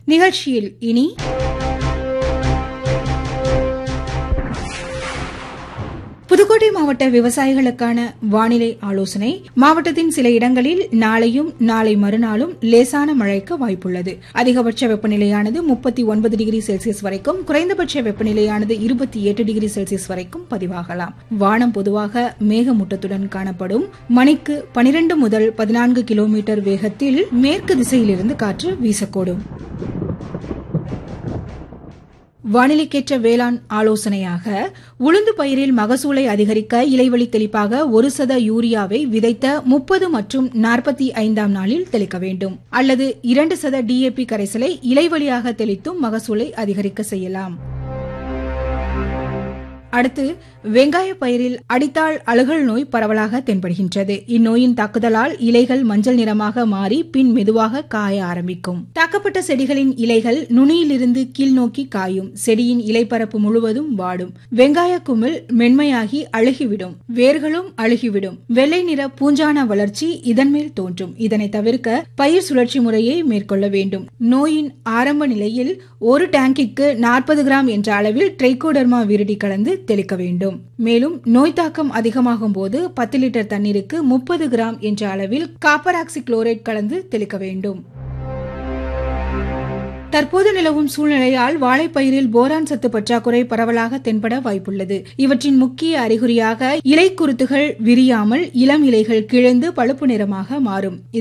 நிகழ்ச்சியில் இனி புதுக்கோட்டை மாவட்ட விவசாயிகளுக்கான வானிலை ஆலோசனை மாவட்டத்தின் சில இடங்களில் நாளையும் நாளை மறுநாளும் லேசான மழைக்கு வாய்ப்புள்ளது அதிகபட்ச வெப்பநிலையானது முப்பத்தி ஒன்பது டிகிரி செல்சியஸ் வரைக்கும் குறைந்தபட்ச வெப்பநிலையானது இருபத்தி எட்டு டிகிரி செல்சியஸ் வரைக்கும் பதிவாகலாம் வானம் பொதுவாக மேகமூட்டத்துடன் காணப்படும் மணிக்கு பனிரெண்டு முதல் பதினான்கு கிலோமீட்டர் வேகத்தில் மேற்கு திசையிலிருந்து காற்று வீசக்கூடும் வானிலைக்கேற்ற வேளாண் ஆலோசனையாக உளுந்து பயிரில் மகசூலை அதிகரிக்க இலைவழி தெளிப்பாக ஒரு சத யூரியாவை விதைத்த முப்பது மற்றும் நாற்பத்தி ஐந்தாம் நாளில் தெளிக்க வேண்டும் அல்லது இரண்டு சத டிஏபி கரைசலை இலைவழியாக தெளித்தும் மகசூலை அதிகரிக்க செய்யலாம் அடுத்து வெங்காய பயிரில் அடித்தாள் அழுகல் நோய் பரவலாக தென்படுகின்றது இந்நோயின் தாக்குதலால் இலைகள் மஞ்சள் நிறமாக மாறி பின் மெதுவாக காய ஆரம்பிக்கும் தாக்கப்பட்ட செடிகளின் இலைகள் நுனியிலிருந்து கீழ் நோக்கி காயும் செடியின் இலைப்பரப்பு முழுவதும் வாடும் வெங்காய குமிழ் மென்மையாகி அழுகிவிடும் வேர்களும் அழுகிவிடும் வெள்ளை நிற பூஞ்சான வளர்ச்சி இதன் மேல் தோன்றும் இதனை தவிர்க்க பயிர் சுழற்சி முறையை மேற்கொள்ள வேண்டும் நோயின் ஆரம்ப நிலையில் ஒரு டேங்கிற்கு நாற்பது கிராம் என்ற அளவில் ட்ரைகோடர்மா விருடி கலந்து தெளிக்க வேண்டும் மேலும் நோய் தாக்கம் அதிகமாகும் போது பத்து லிட்டர் தண்ணீருக்கு முப்பது கிராம் என்ற அளவில் காப்பராக்சி குளோரைட் கலந்து தெளிக்க வேண்டும் தற்போது நிலவும் சூழ்நிலையால் வாழைப்பயிரில் போரான் சத்து பற்றாக்குறை பரவலாக தென்பட வாய்ப்புள்ளது இவற்றின் முக்கிய அறிகுறியாக இலை குருத்துகள் விரியாமல் இளம் இலைகள் கிழந்து பழுப்பு நிறமாக மாறும்